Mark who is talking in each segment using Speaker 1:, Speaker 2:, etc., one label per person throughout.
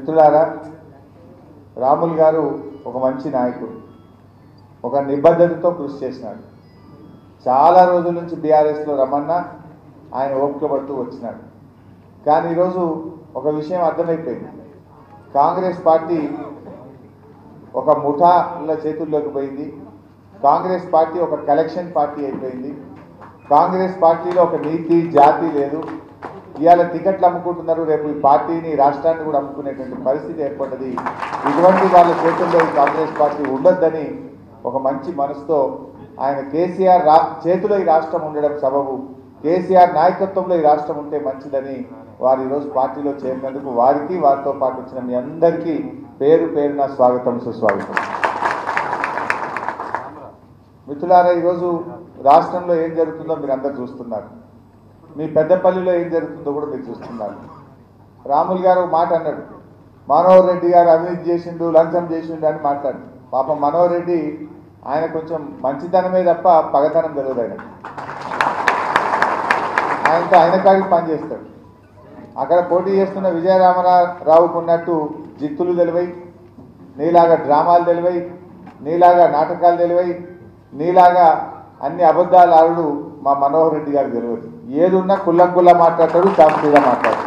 Speaker 1: మిత్రులారా రాముల్ గారు ఒక మంచి నాయకుడు ఒక నిబద్ధతతో కృషి చేసినాడు చాలా రోజుల నుంచి బీఆర్ఎస్లో రమ్మన్నా ఆయన ఓపిక పడుతూ వచ్చినాడు కానీ ఈరోజు ఒక విషయం అర్థమైపోయింది కాంగ్రెస్ పార్టీ ఒక ముఠాల చేతుల్లోకి పోయింది కాంగ్రెస్ పార్టీ ఒక కలెక్షన్ పార్టీ అయిపోయింది కాంగ్రెస్ పార్టీలో ఒక నీతి జాతి లేదు ఇవాళ టికెట్లు అమ్ముకుంటున్నారు రేపు ఈ పార్టీని రాష్ట్రాన్ని కూడా అమ్ముకునేటువంటి పరిస్థితి ఏర్పడ్డది ఇటువంటి వాళ్ళ చేతుల్లో ఈ కాంగ్రెస్ పార్టీ ఉండొద్దని ఒక మంచి మనసుతో ఆయన కేసీఆర్ రా చేతిలో ఈ రాష్ట్రం ఉండడం సబబు కేసీఆర్ నాయకత్వంలో ఈ రాష్ట్రం ఉంటే మంచిదని వారు ఈరోజు పార్టీలో చేరినందుకు వారికి వారితో పాటు వచ్చిన మీ అందరికీ పేరు పేరున స్వాగతం సుస్వాగతం మిత్రులారా ఈరోజు రాష్ట్రంలో ఏం జరుగుతుందో మీరు అందరు చూస్తున్నారు మీ పెద్దపల్లిలో ఏం జరుగుతుందో కూడా మీరు చూస్తున్నారు రాములు గారు ఒక మాట అన్నాడు మనోహర్ రెడ్డి గారు అవినీతి చేసిండు లంచం చేసిండు అని మాట్లాడు పాపం మనోహర్ రెడ్డి ఆయన కొంచెం మంచితనమే తప్ప పగతనం తెలియదు ఆయన ఆయనతో ఆయన కాడికి పనిచేస్తాడు అక్కడ పోటీ చేస్తున్న విజయరామరావుకు ఉన్నట్టు జిత్తులు తెలివై నీలాగా డ్రామాలు తెలివై నీలాగా నాటకాలు తెలివై నీలాగా అన్ని అబద్ధాలు ఆడుడు మా మనోహర్ రెడ్డి గారు తెలియదు ఏది ఉన్నా కుల్లం కుల్లా మాట్లాడతాడు శాస్త్రీగా మాట్లాడతాడు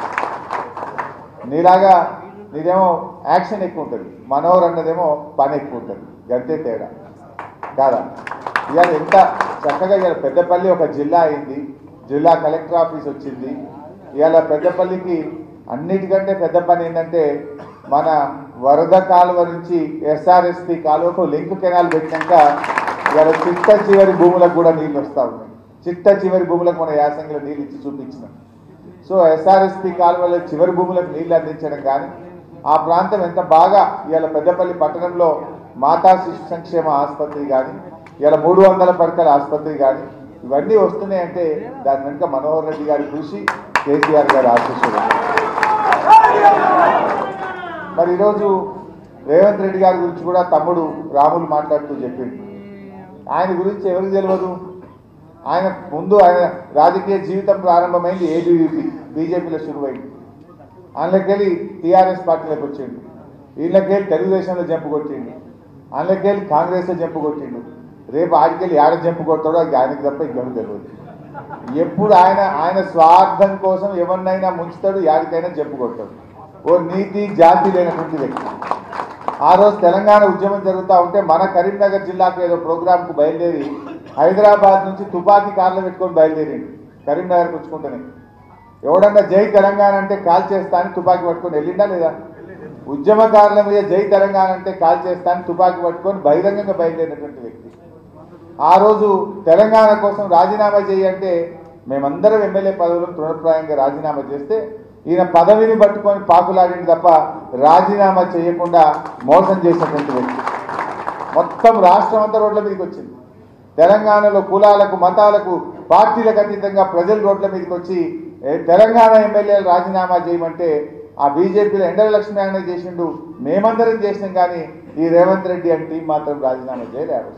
Speaker 1: నీలాగా నీదేమో యాక్షన్ ఎక్కువ ఉంటుంది మనోహర్ అన్నదేమో పని ఎక్కువ ఉంటుంది గంతే తేడా కాదా ఇవాళ ఎంత చక్కగా ఇవాళ పెద్దపల్లి ఒక జిల్లా అయింది జిల్లా కలెక్టర్ ఆఫీస్ వచ్చింది ఇవాళ పెద్దపల్లికి అన్నిటికంటే పెద్ద పని ఏంటంటే మన వరద కాలువ నుంచి ఎస్ఆర్ఎస్పి కాలువకు లింక్ కెనాల్ పెట్టినాక ఇవాళ చిట్ట చివరి భూములకు కూడా నీళ్ళు వస్తూ ఉన్నాయి చిట్ట చివరి భూములకు మన యాసంగిలో నీళ్ళు ఇచ్చి చూపించినాం సో ఎస్ఆర్ఎస్పి కాలువలో చివరి భూములకు నీళ్లు అందించడం కానీ ఆ ప్రాంతం ఎంత బాగా ఇవాళ పెద్దపల్లి పట్టణంలో మాతా శిశు సంక్షేమ ఆసుపత్రి కానీ ఇవాళ మూడు వందల పడకల ఆసుపత్రి కానీ ఇవన్నీ వస్తున్నాయంటే దాని వెనుక మనోహర్ రెడ్డి గారి కృషి కేసీఆర్ గారి ఆశీస్సులు మరి ఈరోజు రేవంత్ రెడ్డి గారి గురించి కూడా తమ్ముడు రాములు మాట్లాడుతూ చెప్పిండు ఆయన గురించి ఎవరికి తెలియదు ఆయన ముందు ఆయన రాజకీయ జీవితం ప్రారంభమైంది ఏబీవీపీ బీజేపీలో శురువైంది అందులోకెళ్ళి టీఆర్ఎస్ పార్టీలోకి వచ్చిండు వీళ్ళకెళ్ళి తెలుగుదేశంలో జంపు కొట్టిండు అందులోకెళ్ళి కాంగ్రెస్లో జంపు కొట్టిండు రేపు ఆడికెళ్ళి ఆడ జంపు కొడతాడో అది ఆయనకి తప్ప ఇంకెవరు తెలియదు ఎప్పుడు ఆయన ఆయన స్వార్థం కోసం ఎవరినైనా ముంచుతాడు యాడికైనా జంపు కొడతాడు ఓ నీతి జాతి లేనటువంటి వ్యక్తి ఆ రోజు తెలంగాణ ఉద్యమం జరుగుతూ ఉంటే మన కరీంనగర్ జిల్లాకు ఏదో ప్రోగ్రాంకు బయలుదేరి హైదరాబాద్ నుంచి తుపాకీ కార్లు పెట్టుకొని బయలుదేరిండు కరీంనగర్కి వచ్చుకుంటానే ఎవడన్నా జై తెలంగాణ అంటే కాల్ చేస్తా అని తుపాకీ పట్టుకొని వెళ్ళిండా లేదా ఉద్యమకారుల మీద జై తెలంగాణ అంటే కాల్ చేస్తా అని తుపాకీ పట్టుకొని బహిరంగంగా బయలుదేరినటువంటి వ్యక్తి ఆ రోజు తెలంగాణ కోసం రాజీనామా చేయంటే మేమందరం ఎమ్మెల్యే పదవులను తృణప్రాయంగా రాజీనామా చేస్తే ఈయన పదవిని పట్టుకొని పాకులాడింది తప్ప రాజీనామా చేయకుండా మోసం చేసినటువంటి వ్యక్తి మొత్తం రాష్ట్రం అంతా రోడ్ల మీదకి వచ్చింది తెలంగాణలో కులాలకు మతాలకు పార్టీలకు అతీతంగా ప్రజలు రోడ్ల మీదకి వచ్చి ఏ, తెలంగాణ ఎమ్మెల్యేలు రాజీనామా చేయమంటే ఆ బీజేపీలో ఎండల లక్ష్మీ ఆయన చేసిండు మేమందరం చేసినాం కానీ ఈ రేవంత్ రెడ్డి అంటే టీం మాత్రం రాజీనామా చేయలేదు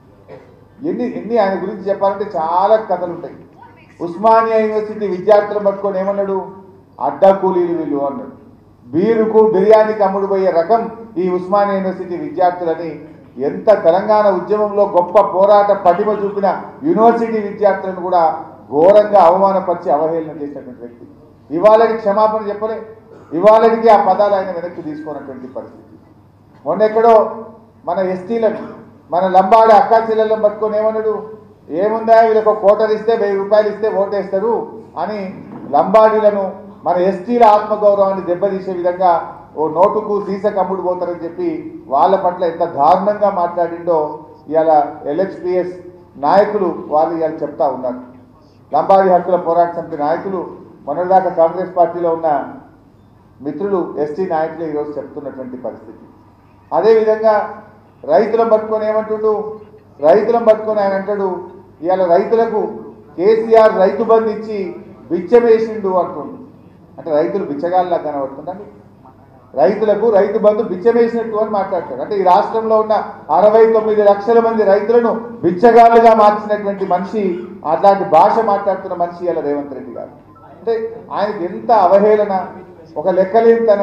Speaker 1: ఎన్ని ఎన్ని ఆయన గురించి చెప్పాలంటే చాలా కథలు ఉంటాయి ఉస్మానియా యూనివర్సిటీ విద్యార్థులను పట్టుకొని ఏమన్నాడు అడ్డా కూలీలు వీళ్ళు అన్నాడు బీరుకు బిర్యానీకి అమ్ముడు పోయే రకం ఈ ఉస్మానియా యూనివర్సిటీ విద్యార్థులని ఎంత తెలంగాణ ఉద్యమంలో గొప్ప పోరాట పటిమ చూపిన యూనివర్సిటీ విద్యార్థులను కూడా ఘోరంగా అవమానపరిచి అవహేళన చేసినటువంటి వ్యక్తి ఇవాళకి క్షమాపణ చెప్పలే ఇవాళకి ఆ పదాలు ఆయన వెనక్కి తీసుకున్నటువంటి పరిస్థితి మొన్న ఎక్కడో మన ఎస్టీలను మన లంబాడి అక్కా చెల్లెలను పట్టుకొని ఏమన్నాడు ఏముందా వీళ్ళకి ఒక కోటర్ ఇస్తే వెయ్యి రూపాయలు ఇస్తే ఓటేస్తారు అని లంబాడీలను మన ఎస్టీల ఆత్మగౌరవాన్ని దెబ్బతీసే విధంగా ఓ నోటుకు సీస కమ్ముడు పోతారని చెప్పి వాళ్ళ పట్ల ఎంత దారుణంగా మాట్లాడిండో ఇవాళ ఎల్హెచ్పిఎస్ నాయకులు వాళ్ళు ఇవాళ చెప్తా ఉన్నారు లంబాడి హక్కుల పోరాట సమితి నాయకులు మొన్నటిదాకా కాంగ్రెస్ పార్టీలో ఉన్న మిత్రులు ఎస్టీ నాయకులు ఈరోజు చెప్తున్నటువంటి పరిస్థితి అదేవిధంగా రైతులను పట్టుకొని ఏమంటుండు రైతులను పట్టుకొని ఆయన అంటాడు ఇవాళ రైతులకు కేసీఆర్ రైతు బంధు ఇచ్చి బిచ్చమేసిండు అంటుండు అంటే రైతులు బిచ్చగాళ్ళ కనబడుతుందండి రైతులకు రైతు బంధు బిచ్చమేసినట్టు అని మాట్లాడతాడు అంటే ఈ రాష్ట్రంలో ఉన్న అరవై తొమ్మిది లక్షల మంది రైతులను బిచ్చగాళ్ళుగా మార్చినటువంటి మనిషి అట్లాంటి భాష మాట్లాడుతున్న మనిషి ఇలా రేవంత్ రెడ్డి గారు అంటే ఆయనకి ఎంత అవహేళన ఒక లెక్కలేనితనం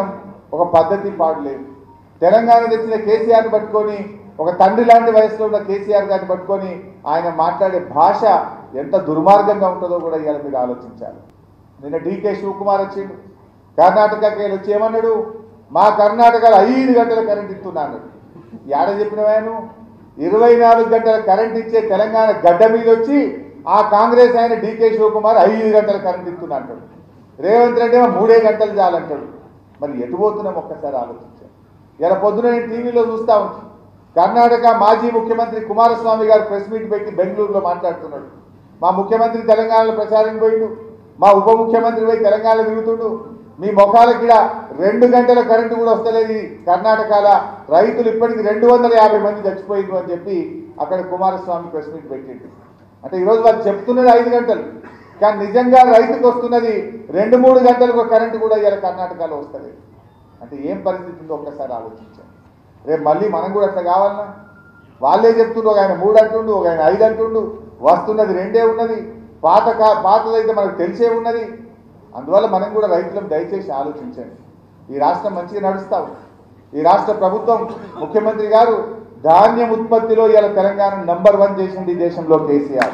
Speaker 1: ఒక పద్ధతి పాడు లేదు తెలంగాణ తెచ్చిన కేసీఆర్ని పట్టుకొని ఒక తండ్రి లాంటి వయసులో ఉన్న కేసీఆర్ గారిని పట్టుకొని ఆయన మాట్లాడే భాష ఎంత దుర్మార్గంగా ఉంటుందో కూడా ఇవాళ మీరు ఆలోచించాలి నిన్న డీకే శివకుమార్ వచ్చిండు కర్ణాటకకి వెళ్ళి వచ్చి ఏమన్నాడు మా కర్ణాటకలో ఐదు గంటల కరెంట్ ఇస్తున్నాను ఏడ చెప్పినవాను ఇరవై నాలుగు గంటల కరెంట్ ఇచ్చే తెలంగాణ గడ్డ మీద వచ్చి ఆ కాంగ్రెస్ ఆయన డీకే శివకుమార్ ఐదు గంటల కరెంట్ ఇస్తున్నా అంటాడు రేవంత్ రెడ్డి ఏమో మూడే గంటలు చాలంటాడు మరి ఎటు పోతున్నాం ఒక్కసారి ఆలోచించాం ఇలా పొద్దున నేను టీవీలో చూస్తా ఉంటాను కర్ణాటక మాజీ ముఖ్యమంత్రి కుమారస్వామి గారు ప్రెస్ మీట్ పెట్టి బెంగళూరులో మాట్లాడుతున్నాడు మా ముఖ్యమంత్రి తెలంగాణలో ప్రచారం పోయిండు మా ఉప ముఖ్యమంత్రి పోయి తెలంగాణలో తిరుగుతుండు మీ ముఖాలకి ఈడ రెండు గంటల కరెంటు కూడా వస్తలేదు ఈ కర్ణాటకల రైతులు ఇప్పటికి రెండు వందల యాభై మంది చచ్చిపోయింది అని చెప్పి అక్కడ కుమారస్వామి ప్రెస్ మీట్ పెట్టిండు అంటే ఈరోజు వాళ్ళు చెప్తున్నది ఐదు గంటలు కానీ నిజంగా రైతుకు వస్తున్నది రెండు మూడు గంటలకు కరెంటు కూడా ఇలా కర్ణాటకలో వస్తలేదు అంటే ఏం పరిస్థితి ఉందో ఒక్కసారి ఆలోచించాం రేపు మళ్ళీ మనం కూడా అట్లా కావాలన్నా వాళ్ళే చెప్తుండ్రు ఒక ఆయన మూడు అంటుండు ఒక ఆయన ఐదు అంటుండు వస్తున్నది రెండే ఉన్నది పాత కా పాతదైతే మనకు తెలిసే ఉన్నది అందువల్ల మనం కూడా రైతులను దయచేసి ఆలోచించండి ఈ రాష్ట్రం మంచిగా నడుస్తా ఉంది ఈ రాష్ట్ర ప్రభుత్వం ముఖ్యమంత్రి గారు ధాన్యం ఉత్పత్తిలో ఇలా తెలంగాణ నంబర్ వన్ చేసింది ఈ దేశంలో కేసీఆర్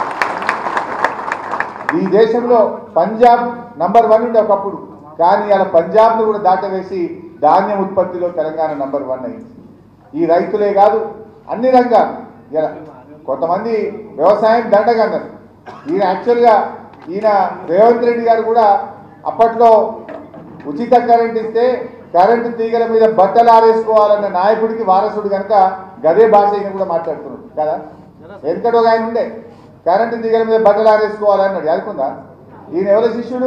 Speaker 1: ఈ దేశంలో పంజాబ్ నంబర్ వన్ ఉండే ఒకప్పుడు కానీ అలా పంజాబ్ను కూడా దాటవేసి ధాన్యం ఉత్పత్తిలో తెలంగాణ నంబర్ వన్ అయింది ఈ రైతులే కాదు అన్ని రంగాలు ఇలా కొంతమంది వ్యవసాయం దండగా అన్నారు ఈయన యాక్చువల్గా ఈయన రేవంత్ రెడ్డి గారు కూడా అప్పట్లో ఉచిత కరెంట్ ఇస్తే కరెంటు తీగల మీద బట్టలు ఆరేసుకోవాలన్న నాయకుడికి వారసుడు కనుక గదే భాష ఈయన కూడా మాట్లాడుతున్నాడు కదా ఎందుకంటే ఒక ఆయన ఉండే కరెంటు తీగల మీద బట్టలు ఆరేసుకోవాలన్నాడు అనుకుందా ఈయన ఎవరి శిష్యుడు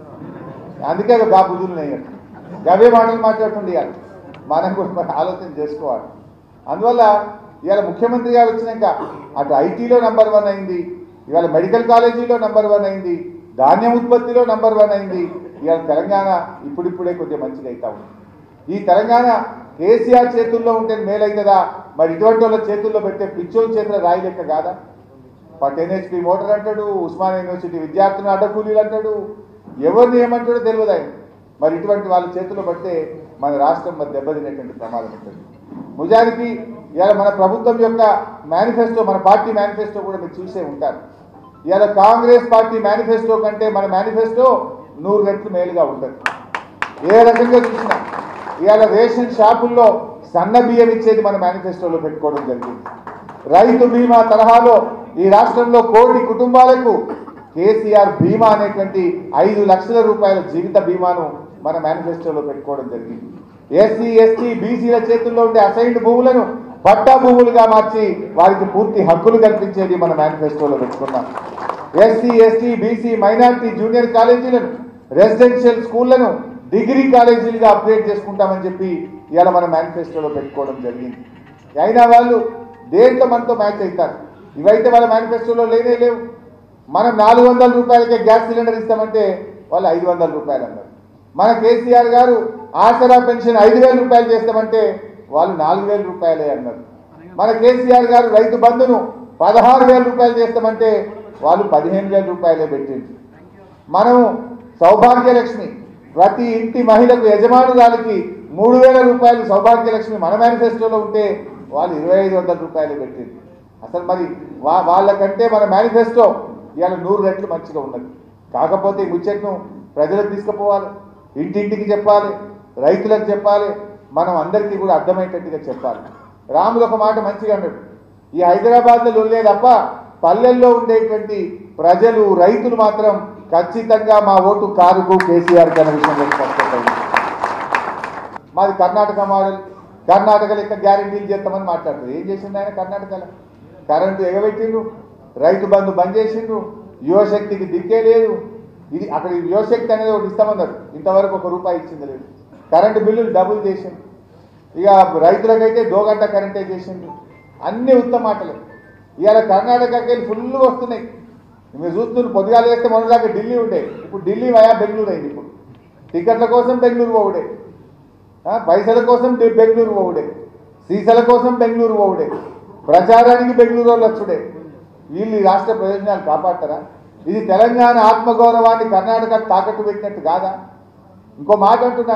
Speaker 1: అందుకే గా బుద్ధులు నెయ్యారు గవే మాటలు మాట్లాడుతుండే ఇవాళ మనం కూడా మరి ఆలోచన చేసుకోవాలి అందువల్ల ఇవాళ ముఖ్యమంత్రి గారు వచ్చినాక అటు ఐటీలో నంబర్ వన్ అయింది ఇవాళ మెడికల్ కాలేజీలో నంబర్ వన్ అయింది ధాన్యం ఉత్పత్తిలో నంబర్ వన్ అయింది ఇవాళ తెలంగాణ ఇప్పుడిప్పుడే కొద్దిగా మంచిగా అవుతా ఉంది ఈ తెలంగాణ కేసీఆర్ చేతుల్లో ఉంటే మేలైతుందా మరి ఇటువంటి వాళ్ళ చేతుల్లో పెట్టే పిచ్చోని చేతుల రాయి లెక్క కాదా పట్ ఎన్హెచ్పి మోటార్ అంటాడు ఉస్మాన్ యూనివర్సిటీ విద్యార్థులను అడ్డకూలీలు అంటాడు ఎవరిని ఏమంటాడో తెలియదు ఆయన మరి ఇటువంటి వాళ్ళ చేతిలో పడితే మన రాష్ట్రం మరి దెబ్బతినేటువంటి ప్రమాదం ఉంటుంది నిజానికి ఇవాళ మన ప్రభుత్వం యొక్క మేనిఫెస్టో మన పార్టీ మేనిఫెస్టో కూడా మీరు చూసే ఉంటారు ఇవాళ కాంగ్రెస్ పార్టీ మేనిఫెస్టో కంటే మన మేనిఫెస్టో నూరు రెట్లు మేలుగా ఉంటుంది ఏ రకంగా చూసినా ఇవాళ రేషన్ షాపుల్లో సన్న బియ్యం ఇచ్చేది మన మేనిఫెస్టోలో పెట్టుకోవడం జరిగింది రైతు బీమా తరహాలో ఈ రాష్ట్రంలో కోటి కుటుంబాలకు కేసీఆర్ బీమా అనేటువంటి ఐదు లక్షల రూపాయల జీవిత బీమాను మన మేనిఫెస్టోలో పెట్టుకోవడం జరిగింది ఎస్సీ ఎస్టీ బీసీల చేతుల్లో ఉండే అసైన్డ్ భూములను పట్టా భూములుగా మార్చి వారికి పూర్తి హక్కులు కల్పించేది మన మేనిఫెస్టోలో పెట్టుకున్నాం SC ST BC minority junior కాలేజీలను రెసిడెన్షియల్ స్కూళ్లను డిగ్రీ కాలేజీలుగా అప్గ్రేడ్ చేసుకుంటామని చెప్పి ఇవాళ మన మేనిఫెస్టోలో పెట్టుకోవడం జరిగింది అయినా వాళ్ళు దేంట్లో మనతో మ్యాచ్ అవుతారు ఇవైతే వాళ్ళ మేనిఫెస్టోలో లేనే లేవు మనం నాలుగు వందల రూపాయలకే గ్యాస్ సిలిండర్ ఇస్తామంటే వాళ్ళు ఐదు వందల రూపాయలు అన్నారు మన కేసీఆర్ గారు ఆసరా పెన్షన్ ఐదు వేల రూపాయలు చేస్తామంటే వాళ్ళు నాలుగు వేల రూపాయలే అన్నారు మన కేసీఆర్ గారు రైతు బంధును పదహారు వేల రూపాయలు చేస్తామంటే వాళ్ళు పదిహేను వేల రూపాయలే పెట్టింది మనము సౌభాగ్యలక్ష్మి ప్రతి ఇంటి మహిళకు యజమానురాలికి మూడు వేల రూపాయలు సౌభాగ్యలక్ష్మి మన మేనిఫెస్టోలో ఉంటే వాళ్ళు ఇరవై ఐదు వందల రూపాయలు పెట్టింది అసలు మరి వా వాళ్ళకంటే మన మేనిఫెస్టో ఇవాళ నూరు రెట్లు మంచిగా ఉన్నది కాకపోతే ఈ ముచ్చట్ను ప్రజలకు తీసుకుపోవాలి ఇంటింటికి చెప్పాలి రైతులకు చెప్పాలి మనం అందరికీ కూడా అర్థమయ్యేటట్టుగా చెప్పాలి రాములు ఒక మాట మంచిగా అన్నాడు ఈ హైదరాబాద్లో లొల్లే తప్ప పల్లెల్లో ఉండేటువంటి ప్రజలు రైతులు మాత్రం ఖచ్చితంగా మా ఓటు కారుకు కేసీఆర్ అనే విషయంలో స్పష్టమైంది మాది కర్ణాటక మోడల్ కర్ణాటక లెక్క గ్యారంటీలు చేస్తామని మాట్లాడుతుంది ఏం చేసిండు ఆయన కర్ణాటకలో కరెంటు ఎగబెట్టిండ్రు రైతు బంధు బంద్ చేసిండ్రు యువశక్తికి దిక్కే లేదు ఇది అక్కడ యువశక్తి అనేది ఒకటి ఇస్తామన్నారు ఇంతవరకు ఒక రూపాయి ఇచ్చింది లేదు కరెంటు బిల్లులు డబుల్ చేసిండు ఇక రైతులకైతే దోగంట కరెంటే చేసిండు అన్ని ఉత్తమ మాటలు ఇవాళ కర్ణాటకకి వెళ్ళి ఫుల్ వస్తున్నాయి మీరు చూస్తున్నారు పొద్దుగాలు వేస్తే మొన్నదాకా ఢిల్లీ ఉండే ఇప్పుడు ఢిల్లీ వయా బెంగళూరు అయింది ఇప్పుడు టికెట్ల కోసం బెంగళూరు పోవుడే ఆ, పైసల కోసం బె- బెంగళూరు పోవుడే సీసల కోసం బెంగళూరు పోవుడే ప్రచారానికి బెంగళూరు వాళ్ళు వచ్చుడే వీళ్ళు ఈ రాష్ట్ర ప్రయోజనాలు కాపాడతారా ఇది తెలంగాణ ఆత్మగౌరవాన్ని కర్ణాటక తాకట్టు పెట్టినట్టు కాదా ఇంకో మాట అంటున్నా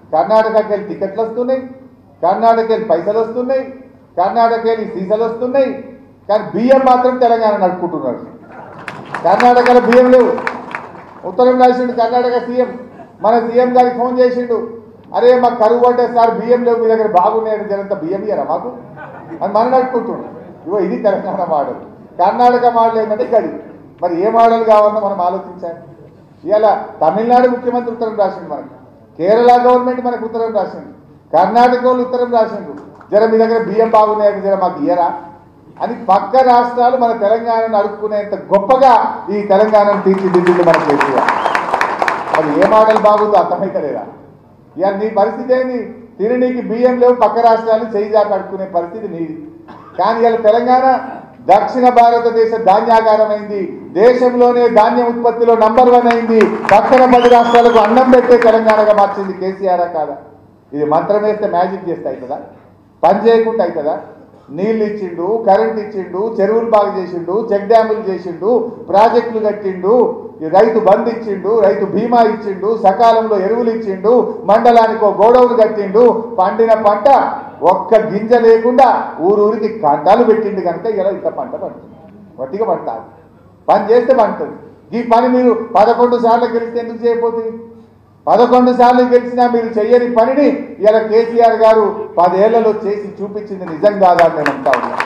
Speaker 1: కర్ణాటకకి వెళ్ళి టికెట్లు వస్తున్నాయి కర్ణాటకకి వెళ్ళి పైసలు వస్తున్నాయి కర్ణాటకకి వెళ్ళి సీసాలు వస్తున్నాయి కానీ బియ్యం మాత్రం తెలంగాణ నడుపుకుంటున్నారు కర్ణాటకలో బియ్యం లేవు ఉత్తరం రాసిండు కర్ణాటక సీఎం మన సీఎం గారికి ఫోన్ చేసిండు అరే మాకు కరువు అంటే సార్ బియ్యం లేవు మీ దగ్గర బాగున్నాయని జనంత బియ్యం ఇయ్యరా మాకు అని మనం నడుపుకుంటుండు ఇగో ఇది తెలంగాణ మోడల్ కర్ణాటక మోడల్ ఏంటంటే గది మరి ఏ మోడల్ కావాలో మనం ఆలోచించాలి ఇలా తమిళనాడు ముఖ్యమంత్రి ఉత్తరం రాసిండు మనకి కేరళ గవర్నమెంట్ మనకు ఉత్తరం రాసిండు కర్ణాటక వాళ్ళు ఉత్తరం రాసిండు జర మీ దగ్గర బియ్యం బాగున్నాయని జర మాకు ఇయ్యరా అని పక్క రాష్ట్రాలు మన తెలంగాణను అడుక్కునేంత గొప్పగా ఈ తెలంగాణను తీర్చిదిద్దింది మన కేసీఆర్ అది ఏ మోడల్ బాగుందో అర్థమైతలేదా ఇవాళ నీ పరిస్థితి ఏంది తిననీకి బియ్యం లేవు పక్క రాష్ట్రాలు చేయి దాకా అడుక్కునే పరిస్థితి నీది కానీ ఇవాళ తెలంగాణ దక్షిణ భారతదేశ ధాన్యాగారమైంది దేశంలోనే ధాన్యం ఉత్పత్తిలో నంబర్ వన్ అయింది పక్కన పది రాష్ట్రాలకు అన్నం పెట్టే తెలంగాణగా మార్చింది కేసీఆర్ కాదా ఇది మంత్రం వేస్తే మ్యాజిక్ చేస్తే అవుతుందా పని చేయకుండా అవుతుందా నీళ్ళు ఇచ్చిండు కరెంట్ ఇచ్చిండు చెరువులు బాగు చేసిండు చెక్ డ్యాములు చేసిండు ప్రాజెక్టులు కట్టిండు ఈ రైతు బంద్ ఇచ్చిండు రైతు బీమా ఇచ్చిండు సకాలంలో ఎరువులు ఇచ్చిండు మండలానికి ఒక గోడౌన్ కట్టిండు పండిన పంట ఒక్క గింజ లేకుండా ఊరూరికి కంటాలు పెట్టిండు కనుక ఇలా ఇంత పంట పండుతుంది వట్టిగా పంటాలి పని చేస్తే పండుతుంది ఈ పని మీరు పదకొండు సార్లు గెలిస్తే ఎందుకు చేయకపోతుంది పదకొండు సార్లు గెలిచినా మీరు చెయ్యని పనిని ఇలా కేసీఆర్ గారు పదేళ్లలో చేసి చూపించింది నిజం కాదా అని నేను అంటా ఉన్నా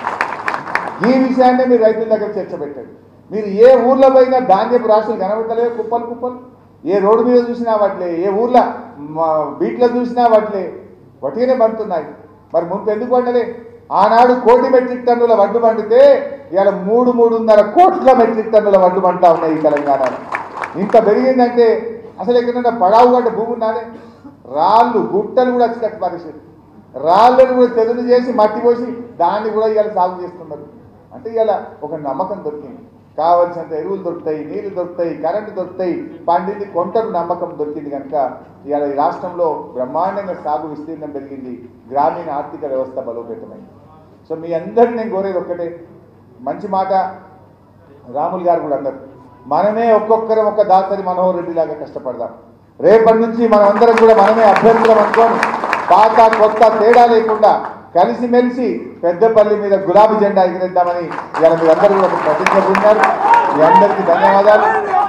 Speaker 1: ఈ విషయాన్ని మీరు రైతుల దగ్గర చర్చ పెట్టండి మీరు ఏ ఊర్లో పోయినా ధాన్యపు రాశులు కనబడతలేవు కుప్పలు కుప్పలు ఏ రోడ్డు మీద చూసినా వాటిలే ఏ ఊర్లో మా బీట్లో చూసినా వాటిలే వటిగానే పండుతున్నాయి మరి ముందు ఎందుకు పండలే ఆనాడు కోటి మెట్రిక్ టన్నుల వడ్డు పండితే ఇవాళ మూడు మూడున్నర కోట్ల మెట్రిక్ టన్నుల వడ్డు పంటా ఉన్నాయి ఈ తెలంగాణలో ఇంత పెరిగిందంటే అసలు ఎక్కడైనా పడావు గడ్డ భూమి ఉన్నానే రాళ్ళు గుట్టలు కూడా వచ్చినట్టు పరిస్థితి రాళ్ళను కూడా తెదులు చేసి మట్టి పోసి దాన్ని కూడా ఇవాళ సాగు చేస్తున్నారు అంటే ఇవాళ ఒక నమ్మకం దొరికింది కావలసినంత ఎరువులు దొరుకుతాయి నీళ్లు దొరుకుతాయి కరెంటు దొరుకుతాయి పండింది కొంటరు నమ్మకం దొరికింది కనుక ఇవాళ ఈ రాష్ట్రంలో బ్రహ్మాండంగా సాగు విస్తీర్ణం పెరిగింది గ్రామీణ ఆర్థిక వ్యవస్థ బలోపేతమైంది సో మీ అందరిని నేను కోరేది ఒక్కటే మంచి మాట రాములు గారు కూడా అన్నారు మనమే ఒక్కొక్కరం ఒక దాసరి మనోహర్ రెడ్డి లాగా కష్టపడదాం రేపటి నుంచి మనం అందరం కూడా మనమే అభ్యర్థులం అనుకోని పాత కొత్త తేడా లేకుండా కలిసిమెలిసి పెద్దపల్లి మీద గులాబీ జెండా ఎగిరేద్దామని ఇవాళ మీరందరూ కూడా ఒక ప్రతిజ్ఞ పొందారు మీ అందరికీ ధన్యవాదాలు